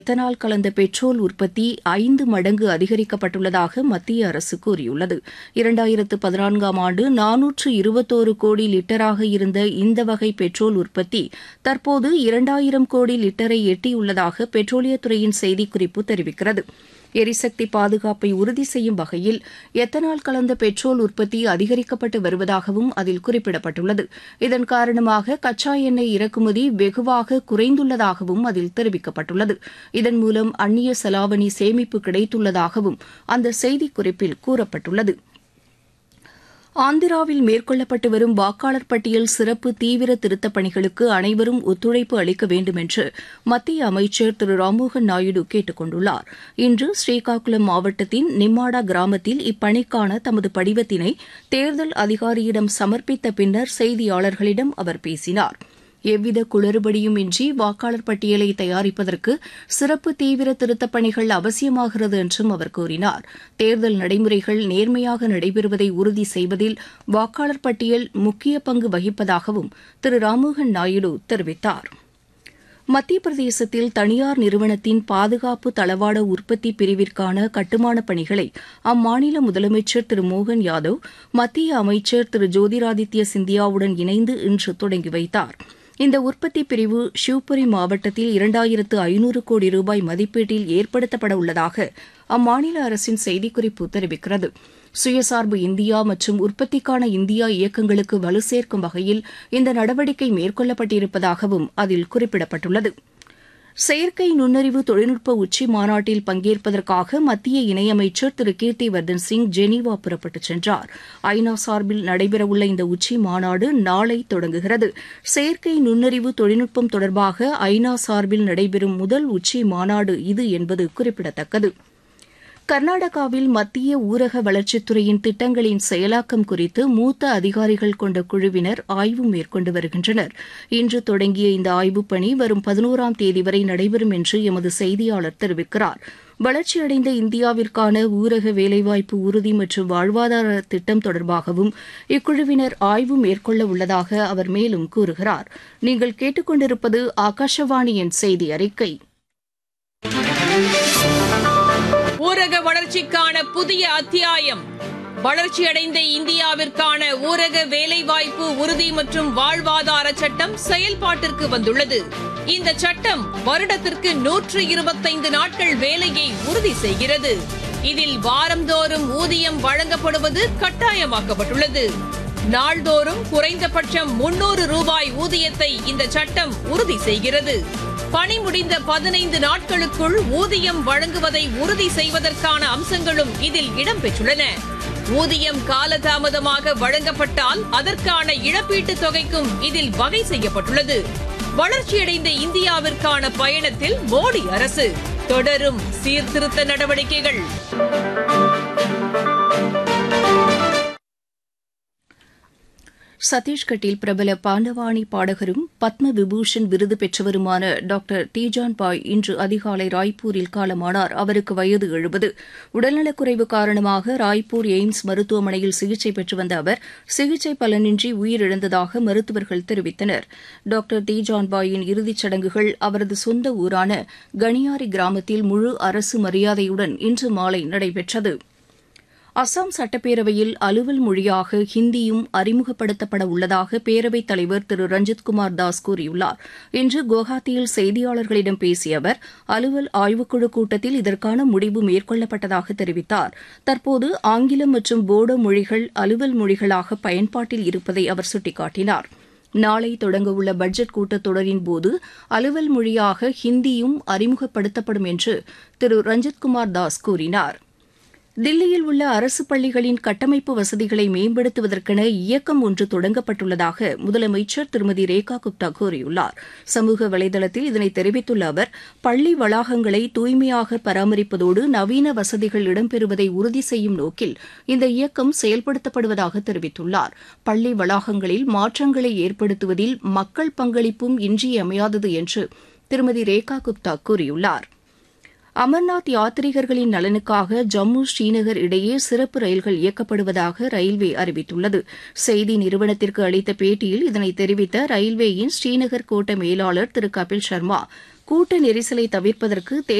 ethanol கலந்த petrol உற்பத்தி ஐந்து மடங்கு அதிகரிக்கப்பட்டுள்ளதாக மத்திய அரசு கூறியுள்ளது இரண்டாயிரத்து பதினான்காம் ஆண்டு நானூற்று இருபத்தோரு கோடி லிட்டராக இருந்த இந்த வகை பெட்ரோல் உற்பத்தி தற்போது இரண்டாயிரம் கோடி லிட்டரை எட்டியுள்ளதாக பெட்ரோலியத்துறையின் செய்திக்குறிப்பு தெரிவிக்கிறது எரிசக்தி பாதுகாப்பை உறுதி செய்யும் வகையில் எத்தனால் கலந்த பெட்ரோல் உற்பத்தி அதிகரிக்கப்பட்டு வருவதாகவும் அதில் குறிப்பிடப்பட்டுள்ளது இதன் காரணமாக கச்சா எண்ணெய் இறக்குமதி வெகுவாக குறைந்துள்ளதாகவும் அதில் தெரிவிக்கப்பட்டுள்ளது இதன் மூலம் அந்நிய செலாவணி சேமிப்பு கிடைத்துள்ளதாகவும் அந்த செய்திக்குறிப்பில் கூறப்பட்டுள்ளது ஆந்திராவில் மேற்கொள்ளப்பட்டு வரும் வாக்காளர் பட்டியல் சிறப்பு தீவிர திருத்தப் பணிகளுக்கு அனைவரும் ஒத்துழைப்பு அளிக்க வேண்டும் என்று மத்திய அமைச்சர் திரு ராம்மோகன் நாயுடு கேட்டுக் கொண்டுள்ளார் இன்று ஸ்ரீகாக்குளம் மாவட்டத்தின் நிம்மாடா கிராமத்தில் இப்பணிக்கான தமது படிவத்தினை தேர்தல் அதிகாரியிடம் சமர்ப்பித்த பின்னர் செய்தியாளர்களிடம் அவர் பேசினார் எவ்வித குளறுபடியும் இன்றி வாக்காளர் பட்டியலை தயாரிப்பதற்கு சிறப்பு தீவிர திருத்தப் பணிகள் அவசியமாகிறது என்றும் அவர் கூறினார் தேர்தல் நடைமுறைகள் நேர்மையாக நடைபெறுவதை உறுதி செய்வதில் வாக்காளர் பட்டியல் முக்கிய பங்கு வகிப்பதாகவும் திரு ராம்மோகன் நாயுடு தெரிவித்தார் மத்திய பிரதேசத்தில் தனியார் நிறுவனத்தின் பாதுகாப்பு தளவாட உற்பத்தி பிரிவிற்கான கட்டுமானப் பணிகளை அம்மாநில முதலமைச்சர் திரு மோகன் யாதவ் மத்திய அமைச்சர் திரு ஜோதிராதித்ய சிந்தியாவுடன் இணைந்து இன்று தொடங்கி வைத்தார் இந்த உற்பத்தி பிரிவு ஷிவ்புரி மாவட்டத்தில் இரண்டாயிரத்து ஐநூறு கோடி ரூபாய் மதிப்பீட்டில் ஏற்படுத்தப்பட உள்ளதாக அம்மாநில அரசின் செய்திக்குறிப்பு தெரிவிக்கிறது சுயசார்பு இந்தியா மற்றும் உற்பத்திக்கான இந்தியா இயக்கங்களுக்கு வலு சேர்க்கும் வகையில் இந்த நடவடிக்கை மேற்கொள்ளப்பட்டிருப்பதாகவும் அதில் குறிப்பிடப்பட்டுள்ளது செயற்கை நுண்ணறிவு தொழில்நுட்ப உச்சி மாநாட்டில் பங்கேற்பதற்காக மத்திய இணையமைச்சர் திரு கீர்த்திவர்தன் சிங் ஜெனீவா புறப்பட்டுச் சென்றார் ஐநா சார்பில் நடைபெறவுள்ள இந்த உச்சி மாநாடு நாளை தொடங்குகிறது செயற்கை நுண்ணறிவு தொழில்நுட்பம் தொடர்பாக ஐநா சார்பில் நடைபெறும் முதல் உச்சி மாநாடு இது என்பது குறிப்பிடத்தக்கது கர்நாடகாவில் மத்திய ஊரக வளர்ச்சித்துறையின் திட்டங்களின் செயலாக்கம் குறித்து மூத்த அதிகாரிகள் கொண்ட குழுவினர் ஆய்வு மேற்கொண்டு வருகின்றனர் இன்று தொடங்கிய இந்த ஆய்வுப் பணி வரும் பதினோராம் தேதி வரை நடைபெறும் என்று எமது செய்தியாளர் தெரிவிக்கிறார் வளர்ச்சியடைந்த இந்தியாவிற்கான ஊரக வேலைவாய்ப்பு உறுதி மற்றும் வாழ்வாதார திட்டம் தொடர்பாகவும் இக்குழுவினர் ஆய்வு மேற்கொள்ள உள்ளதாக அவர் மேலும் கூறுகிறார் நீங்கள் கேட்டுக்கொண்டிருப்பது ஆகாஷவாணியின் செய்தி அறிக்கை ஊரக வளர்ச்சிக்கான புதிய அத்தியாயம் வளர்ச்சியடைந்த இந்தியாவிற்கான ஊரக வேலைவாய்ப்பு உறுதி மற்றும் வாழ்வாதார சட்டம் செயல்பாட்டிற்கு வந்துள்ளது இந்த சட்டம் வருடத்திற்கு நூற்று இருபத்தைந்து நாட்கள் வேலையை உறுதி செய்கிறது இதில் வாரந்தோறும் ஊதியம் வழங்கப்படுவது கட்டாயமாக்கப்பட்டுள்ளது நாள்தோறும் குறைந்தபட்சம் முன்னூறு ரூபாய் ஊதியத்தை இந்த சட்டம் உறுதி செய்கிறது பணி முடிந்த பதினைந்து நாட்களுக்குள் ஊதியம் வழங்குவதை உறுதி செய்வதற்கான அம்சங்களும் இதில் இடம்பெற்றுள்ளன ஊதியம் காலதாமதமாக வழங்கப்பட்டால் அதற்கான இழப்பீட்டுத் தொகைக்கும் இதில் வகை செய்யப்பட்டுள்ளது வளர்ச்சியடைந்த இந்தியாவிற்கான பயணத்தில் மோடி அரசு தொடரும் சீர்திருத்த நடவடிக்கைகள் சத்தீஸ்கட்டில் பிரபல பாண்டவாணி பாடகரும் பத்ம விபூஷன் விருது பெற்றவருமான டாக்டர் தீஜான் பாய் இன்று அதிகாலை ராய்ப்பூரில் காலமானார் அவருக்கு வயது எழுபது உடல்நலக்குறைவு காரணமாக ராய்ப்பூர் எய்ம்ஸ் மருத்துவமனையில் சிகிச்சை பெற்று வந்த அவர் சிகிச்சை பலனின்றி உயிரிழந்ததாக மருத்துவர்கள் தெரிவித்தனர் டாக்டர் தீஜான் பாயின் இறுதிச் சடங்குகள் அவரது சொந்த ஊரான கனியாரி கிராமத்தில் முழு அரசு மரியாதையுடன் இன்று மாலை நடைபெற்றது அசாம் சட்டப்பேரவையில் அலுவல் மொழியாக ஹிந்தியும் அறிமுகப்படுத்தப்பட உள்ளதாக பேரவைத் தலைவர் திரு ரஞ்சித்குமார் தாஸ் கூறியுள்ளார் இன்று குவஹாத்தியில் செய்தியாளர்களிடம் பேசிய அவர் அலுவல் ஆய்வுக்குழு கூட்டத்தில் இதற்கான முடிவு மேற்கொள்ளப்பட்டதாக தெரிவித்தார் தற்போது ஆங்கிலம் மற்றும் போடோ மொழிகள் அலுவல் மொழிகளாக பயன்பாட்டில் இருப்பதை அவர் சுட்டிக்காட்டினார் நாளை தொடங்கவுள்ள பட்ஜெட் கூட்டத்தொடரின் போது அலுவல் மொழியாக ஹிந்தியும் அறிமுகப்படுத்தப்படும் என்று திரு ரஞ்சித்குமார் தாஸ் கூறினார் தில்லியில் உள்ள அரசு பள்ளிகளின் கட்டமைப்பு வசதிகளை மேம்படுத்துவதற்கென இயக்கம் ஒன்று தொடங்கப்பட்டுள்ளதாக முதலமைச்சர் திருமதி ரேகா குப்தா கூறியுள்ளார் சமூக வலைதளத்தில் இதனை தெரிவித்துள்ள அவர் பள்ளி வளாகங்களை தூய்மையாக பராமரிப்பதோடு நவீன வசதிகள் இடம்பெறுவதை உறுதி செய்யும் நோக்கில் இந்த இயக்கம் செயல்படுத்தப்படுவதாக தெரிவித்துள்ளார் பள்ளி வளாகங்களில் மாற்றங்களை ஏற்படுத்துவதில் மக்கள் பங்களிப்பும் இன்றியமையாதது என்று திருமதி ரேகா குப்தா கூறியுள்ளார் அமர்நாத் யாத்ரீகர்களின் நலனுக்காக ஜம்மு ஸ்ரீநகர் இடையே சிறப்பு ரயில்கள் இயக்கப்படுவதாக ரயில்வே அறிவித்துள்ளது செய்தி நிறுவனத்திற்கு அளித்த பேட்டியில் இதனை தெரிவித்த ரயில்வேயின் ஸ்ரீநகர் கோட்ட மேலாளர் திரு கபில் சர்மா கூட்ட நெரிசலை தவிர்ப்பதற்கு